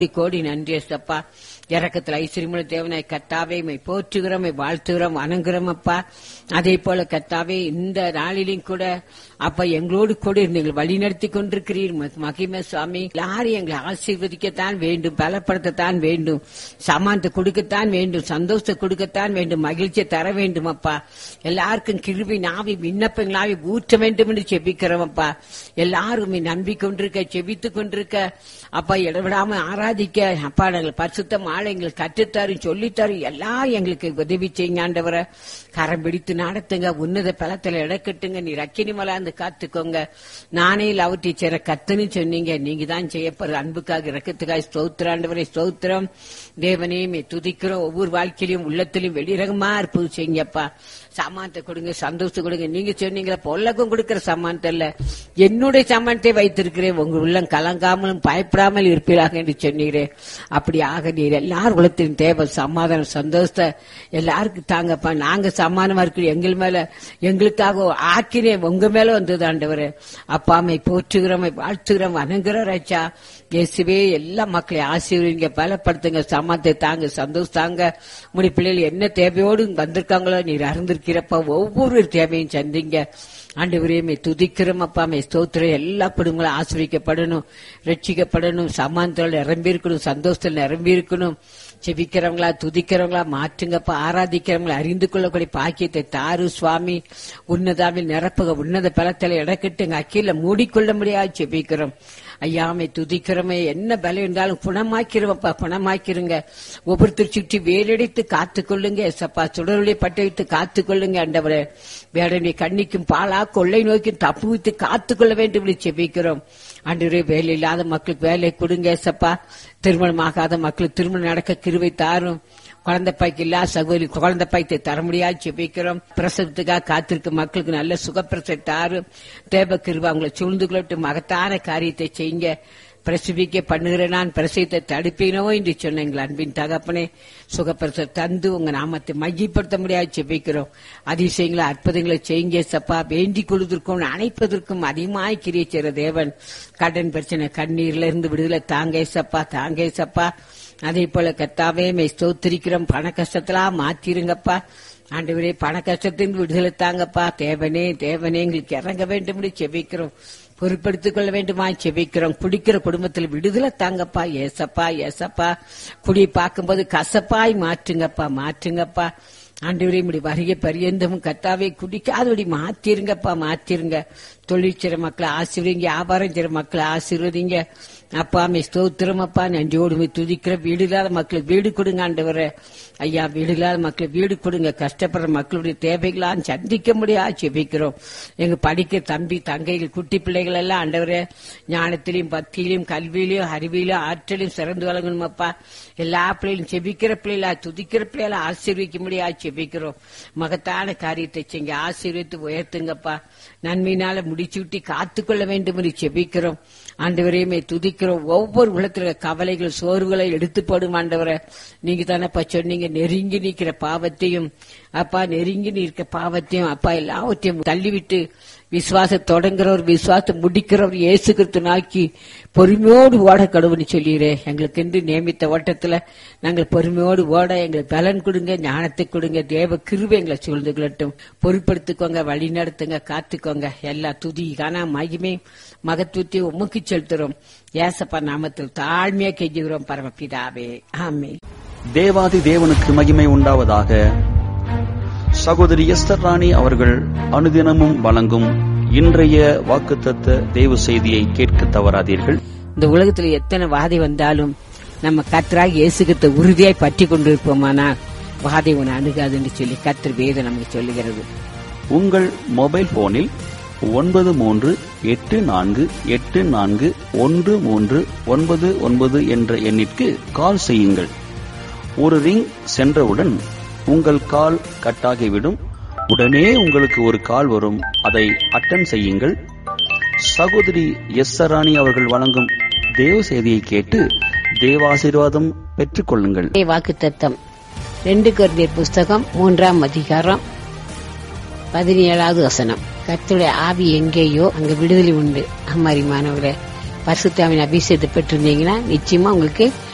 கோடி நன்றி ஏசப்பா இறக்கத்தில் ஐஸ்வரியமுள்ள தேவனாய் கத்தாவே மை போற்றுகிறோம் மை வாழ்த்துகிறோம் வணங்குகிறோம் அப்பா அதே போல கத்தாவே இந்த நாளிலும் கூட அப்பா எங்களோடு கூட இருந்து எங்களை வழி நடத்தி கொண்டிருக்கிறீர் ம- மகிமை சுவாமி எல்லாரும் எங்களை ஆசீர்வதிக்கத்தான் வேண்டும் பலப்படுத்தத்தான் வேண்டும் சமானத்தை கொடுக்கத்தான் வேண்டும் சந்தோஷத்தை கொடுக்கத்தான் வேண்டும் மகிழ்ச்சியை தர வேண்டும் அப்பா எல்லாருக்கும் கிருபி நாவி விண்ணப்பங்களாவி ஊற்ற வேண்டும் என்று செபிக்கிறோம் அப்பா எல்லாரும் நம்பி கொண்டிருக்க செபித்து கொண்டிருக்க அப்பா இடவிடாம ஆராதிக்க அப்பா நாங்கள் பரிசுத்தம் ஆள எங்களுக்கு கற்றுத்தாரும் சொல்லித்தாரும் எல்லாம் எங்களுக்கு உதவி செய்யுங்க ஆண்டவரை கரம் பிடித்து நடத்துங்க உன்னத பலத்துல இடக்கட்டுங்க நீ ரக்கினி மலாந்து காத்துக்கோங்க நானே லவ் டீச்சரை கத்துன்னு சொன்னீங்க நீங்க தான் செய்யப்படுற அன்புக்காக இறக்கத்துக்காக ஸ்தோத்திராண்டவரை ஸ்தோத்திரம் தேவனே மே துதிக்கிறோம் ஒவ்வொரு வாழ்க்கையிலும் உள்ளத்திலும் வெளிரகமா இருப்பது செய்யுங்கப்பா சாமானத்தை கொடுங்க சந்தோஷத்தை கொடுங்க நீங்க சொன்னீங்களா பொல்லக்கும் கொடுக்கிற சமானத்தை இல்ல என்னுடைய சமானத்தை வைத்திருக்கிறேன் உங்க உள்ளம் கலங்காமலும் பயப்படாமல் இருப்பீராக என்று சொன்னீரேன் அப்படி ஆக நீர் எல்லார் உலகத்தின் தேவை சமாதானம் சந்தோஷத்தை எல்லாருக்கும் தாங்கப்பா நாங்க சமானமா இருக்கிற எங்கள் மேல எங்களுக்காக ஆக்கினேன் உங்க மேல வந்தது ஆண்டவரே அப்பாமை போற்றுகிறோம் வாழ்த்துகிறோம் வணங்குறோம் ராஜா இயேசுவே எல்லா மக்களையும் ஆசீர்வதிங்க பலப்படுத்துங்க சமானத்தை தாங்க சந்தோஷம் தாங்க முடி பிள்ளைகள் என்ன தேவையோடு வந்திருக்காங்களோ நீர் அறிந்திருக்கிறப்ப ஒவ்வொரு தேவையும் சந்திங்க ஆண்டவரையுமே துதிக்கிறோம் அப்பாமே ஸ்தோத்திரம் எல்லா குடும்பங்களும் ஆசிரியக்கப்படணும் ரட்சிக்கப்படணும் சமானத்தில் நிரம்பி இருக்கணும் சந்தோஷத்தில் நிரம்பி இருக்கணும் செபிக்கிறவங்களா துதிக்கிறவங்களா மாற்றுங்கப்பா ஆராதிக்கிறவங்களா அறிந்து கொள்ளக்கூடிய பாக்கியத்தை தாரு சுவாமி உன்னதாவில் நிரப்புக உன்னத பலத்தில் இடக்கட்டுங்க அக்கீழ மூடிக்கொள்ள முடியாது செபிக்கிறோம் ஐயாமை துதிக்கிறோமே என்ன பலம் இருந்தாலும் குணமாக்கிறோம்ப்பா குணமாக்கிருங்க ஒவ்வொருத்தர் சுற்றி வேலடித்து காத்துக்கொள்ளுங்க எசப்பா சுடருளை பட்டை வைத்து காத்துக்கொள்ளுங்க ஆண்டவரே வேடனை கண்ணிக்கும் பாலா கொள்ளை நோய்க்கும் தப்பு வைத்து காத்துக்கொள்ள வேண்டும் என்று செபிக்கிறோம் ஆண்டவரே வேலை இல்லாத மக்களுக்கு வேலை கொடுங்க ஏசப்பா திருமணமாகாத மக்களுக்கு திருமணம் நடக்க கிருவை தாரும் குழந்தை பாய்க்கு இல்ல சகோதரி குழந்தை பாய்த்தை தர முடியாது செபிக்கிறோம் பிரசவத்துக்காக காத்திருக்க மக்களுக்கு நல்ல சுகப்பிரசை தாரும் தேவ கிருபை அவங்களை சூழ்ந்து கொள்ளட்டு மகத்தான காரியத்தை செய்யுங்க பிரசவிக்க பண்ணுகிற நான் பிரசவத்தை தடுப்பீனோ என்று சொன்ன எங்கள் அன்பின் தகப்பனே சுகப்பிரச தந்து உங்க நாமத்தை மையப்படுத்த முடியாது செபிக்கிறோம் அதிசயங்களை அற்புதங்களை செய்யுங்க சப்பா வேண்டிக் கொள்வதற்கும் அணைப்பதற்கும் அதிகமாய் கிரியை செய்கிற தேவன் கடன் பிரச்சனை கண்ணீர்ல இருந்து விடுதலை தாங்க சப்பா தாங்க சப்பா அதே போல கத்தாவே மை ஸ்தோத்திரிக்கிறோம் பண கஷ்டத்தெல்லாம் மாத்திருங்கப்பா ஆண்டவரே பண கஷ்டத்தின் விடுதலை தாங்கப்பா தேவனே தேவனே எங்களுக்கு இறங்க வேண்டும் செபிக்கிறோம் பொறுப்படுத்திக் கொள்ள வேண்டுமா செபிக்கிறோம் குடிக்கிற குடும்பத்தில் விடுதலை தாங்கப்பா ஏசப்பா ஏசப்பா குடி பார்க்கும்போது கசப்பாய் மாற்றுங்கப்பா மாற்றுங்கப்பா ஆண்டவரே இப்படி வருகை பரியந்தமும் கத்தாவே குடிக்காதபடி மாத்திருங்கப்பா மாத்திருங்க தொழிற்சிற மக்களை ஆசீர்வதிங்க வியாபாரம் செய்ற மக்களை ஆசீர்வதிங்க அப்பா மே ஸ்தோத்திரம் அப்பா நன்றியோடு போய் துதிக்கிற வீடு இல்லாத மக்களுக்கு வீடு கொடுங்க ஆண்டவரே ஐயா வீடு இல்லாத மக்களுக்கு வீடு கொடுங்க கஷ்டப்படுற மக்களுடைய தேவைகளாம் சந்திக்க முடியாது செபிக்கிறோம் எங்க படிக்க தம்பி தங்கைகள் குட்டி பிள்ளைகள் எல்லாம் ஆண்டவரே ஞானத்திலையும் பக்தியிலையும் கல்வியிலையும் அறிவியிலும் ஆற்றலையும் சிறந்து வழங்கணும் அப்பா எல்லா பிள்ளைகளும் செபிக்கிற பிள்ளைகளா துதிக்கிற பிள்ளைகளா ஆசீர்விக்க முடியாது செபிக்கிறோம் மகத்தான காரியத்தை செய்ய ஆசீர்வித்து உயர்த்துங்கப்பா நன்மையினால முடிச்சு விட்டு காத்துக்கொள்ள வேண்டும் என்று செபிக்கிறோம் ஆண்டவரையுமே துதிக்கிறோம் ஒவ்வொரு உலகத்துல கவலைகள் சோர்வுகளை எடுத்து போடும் ஆண்டவரை நீங்க தானப்பா சொன்னீங்க நெருங்கி நிற்கிற பாவத்தையும் அப்பா நெருங்கி நிற்கிற பாவத்தையும் அப்பா எல்லாவற்றையும் தள்ளிவிட்டு விசுவாச தொடங்குறவர் விசுவாசத்தை முடிக்கிறவர் இயேசு கிறிஸ்து நாக்கி பொறுமையோடு ஓட கடவுள்னு சொல்லிடுறே எங்களுக்கு என்று நியமித்த ஓட்டத்துல நாங்கள் பொறுமையோடு ஓட எங்களுக்கு பலன் கொடுங்க ஞானத்தை கொடுங்க தேவ கிருபை எங்களை சூழ்ந்து கொள்ளட்டும் பொறுப்படுத்திக்கோங்க வழி நடத்துங்க காத்துக்கோங்க எல்லா துதி காணா மகிமை மகத்துவத்தையும் உமக்கு செலுத்துறோம் ஏசப்பா நாமத்தில் தாழ்மையா கெஞ்சுகிறோம் பரமபிதாவே ஆமே தேவாதி தேவனுக்கு மகிமை உண்டாவதாக சகோதரி எஸ்தர் ராணி அவர்கள் அனுதினமும் வழங்கும் இன்றைய வாக்குத்தத்த தேவ செய்தியை கேட்க தவறாதீர்கள் இந்த உலகத்துல எத்தனை வாதை வந்தாலும் நம்ம கத்தராக இயேசுகிட்ட உறுதியாய் பற்றி கொண்டிருப்போமானால் வாதை உன்னை அணுகாதுன்னு சொல்லி கத்தர் வேதம் நமக்கு சொல்லுகிறது உங்கள் மொபைல் போனில் ஒன்பது மூன்று எட்டு நான்கு எட்டு நான்கு ஒன்று மூன்று ஒன்பது ஒன்பது என்ற எண்ணிற்கு கால் செய்யுங்கள் ஒரு ரிங் சென்றவுடன் உங்கள் கால் கட்டாகிவிடும் உடனே உங்களுக்கு ஒரு கால் வரும் அதை அட்டன் செய்யுங்கள் சகோதரி எஸ் சராணி அவர்கள் வழங்கும் தேவ செய்தியை கேட்டு தேவாசீர்வாதம் பெற்றுக்கொள்ளுங்கள் வாக்கு தத்தம் ரெண்டு கொரிந்தியர் புஸ்தகம் மூன்றாம் அதிகாரம் பதினேழாவது வசனம் கர்த்தருடைய ஆவி எங்கேயோ அங்க விடுதலை உண்டு அம்மாரி மாணவர்களே பரிசுத்தாவின் அபிஷேகத்தை பெற்றிருந்தீங்கன்னா நிச்சயமா உங்களுக்கு